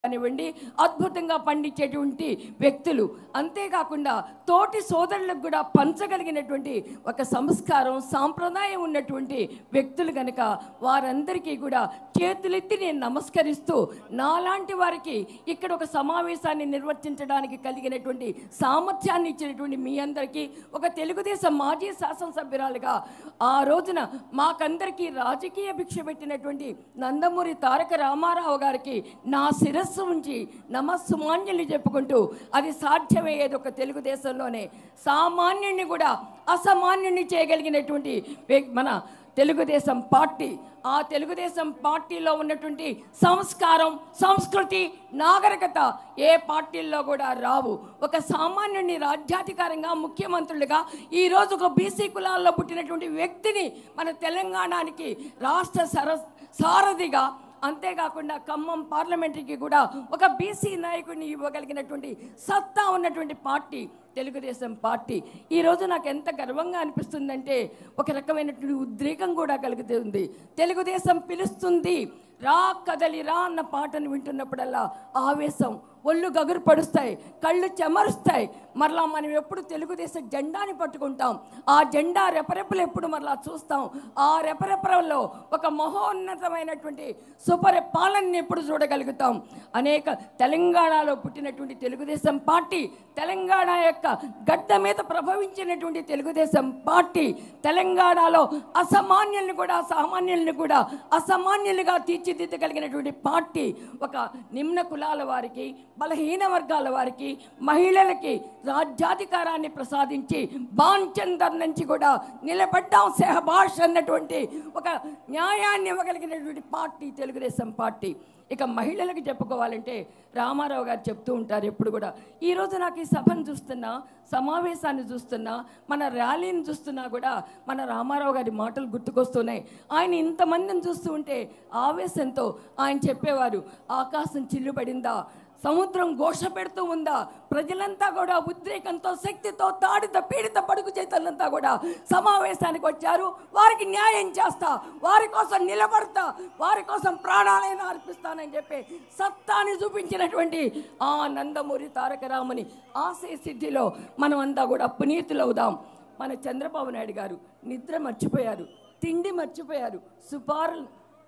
కానివ్వండి అద్భుతంగా పండించేటువంటి వ్యక్తులు అంతేకాకుండా తోటి సోదరులకు కూడా పంచగలిగినటువంటి ఒక సంస్కారం సాంప్రదాయం ఉన్నటువంటి వ్యక్తులు కనుక వారందరికీ కూడా చేతులెత్తి నేను నమస్కరిస్తూ నాలాంటి వారికి ఇక్కడ ఒక సమావేశాన్ని నిర్వర్తించడానికి కలిగినటువంటి సామర్థ్యాన్ని ఇచ్చినటువంటి మీ అందరికీ ఒక తెలుగుదేశం మాజీ శాసనసభ్యురాలుగా ఆ రోజున మాకందరికీ రాజకీయ భిక్ష పెట్టినటువంటి నందమూరి తారక రామారావు గారికి నా శిరస్సు ఉంచి నమస్సుమాన్యులు చెప్పుకుంటూ అది సాధ్యమయ్యేది ఒక తెలుగుదేశంలోనే సామాన్యుణ్ణి కూడా అసామాన్యుణ్ణి చేయగలిగినటువంటి వ్యక్- మన తెలుగుదేశం పార్టీ ఆ తెలుగుదేశం పార్టీలో ఉన్నటువంటి సంస్కారం సంస్కృతి నాగరికత ఏ పార్టీల్లో కూడా రావు ఒక సామాన్యుని రాజ్యాధికారంగా ముఖ్యమంత్రులుగా ఈరోజు ఒక బీసీ కులాల్లో పుట్టినటువంటి వ్యక్తిని మన తెలంగాణకి రాష్ట్ర సర సారథిగా అంతేకాకుండా ఖమ్మం పార్లమెంటరీకి కూడా ఒక బీసీ నాయకుడిని ఇవ్వగలిగినటువంటి సత్తా ఉన్నటువంటి పార్టీ తెలుగుదేశం పార్టీ ఈరోజు నాకు ఎంత గర్వంగా అనిపిస్తుందంటే ఒక రకమైనటువంటి ఉద్రేకం కూడా కలుగుతుంది తెలుగుదేశం పిలుస్తుంది రా కదలి రా అన్న పాటను వింటున్నప్పుడల్లా ఆవేశం ఒళ్ళు గగురు పడుస్తాయి కళ్ళు చెమరుస్తాయి మరలా మనం ఎప్పుడు తెలుగుదేశం జెండాని పట్టుకుంటాం ఆ జెండా రెపరెపలు ఎప్పుడు మరలా చూస్తాం ఆ రెపరెపలలో ఒక మహోన్నతమైనటువంటి సుపరిపాలనని ఎప్పుడు చూడగలుగుతాం అనేక తెలంగాణలో పుట్టినటువంటి తెలుగుదేశం పార్టీ తెలంగాణ యొక్క గడ్డ మీద ప్రభవించినటువంటి తెలుగుదేశం పార్టీ తెలంగాణలో అసామాన్యుల్ని కూడా సామాన్యుల్ని కూడా అసామాన్యులుగా తీర్చిదిద్దగలిగినటువంటి పార్టీ ఒక నిమ్న కులాల వారికి బలహీన వర్గాల వారికి మహిళలకి రాజ్యాధికారాన్ని ప్రసాదించి బాంచందర్ నుంచి కూడా నిలబడ్డాం సెహబాష్ అన్నటువంటి ఒక న్యాయాన్ని ఇవ్వగలిగినటువంటి పార్టీ తెలుగుదేశం పార్టీ ఇక మహిళలకు చెప్పుకోవాలంటే రామారావు గారు చెప్తూ ఉంటారు ఎప్పుడు కూడా ఈరోజు నాకు ఈ సభను చూస్తున్నా సమావేశాన్ని చూస్తున్నా మన ర్యాలీని చూస్తున్నా కూడా మన రామారావు గారి మాటలు గుర్తుకొస్తున్నాయి ఆయన ఇంతమందిని చూస్తూ ఉంటే ఆవేశంతో ఆయన చెప్పేవారు ఆకాశం చిల్లుపడిందా సముద్రం ఘోష పెడుతూ ఉందా ప్రజలంతా కూడా ఉద్రేకంతో శక్తితో తాడిత పీడిత పడుకు చేతలంతా కూడా సమావేశానికి వచ్చారు వారికి న్యాయం చేస్తా వారి కోసం నిలబడతా వారి కోసం ప్రాణాలైనా అర్పిస్తానని చెప్పి సత్తాని చూపించినటువంటి ఆ నందమూరి తారక రాముని ఆశయ సిద్ధిలో మనమంతా కూడా పునీతులవుదాం మన చంద్రబాబు నాయుడు గారు నిద్ర మర్చిపోయారు తిండి మర్చిపోయారు సుపారు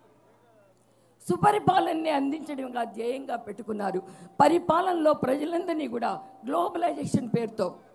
సుపరిపాలనని అందించడంగా ధ్యేయంగా పెట్టుకున్నారు పరిపాలనలో ప్రజలందరినీ కూడా గ్లోబలైజేషన్ పేరుతో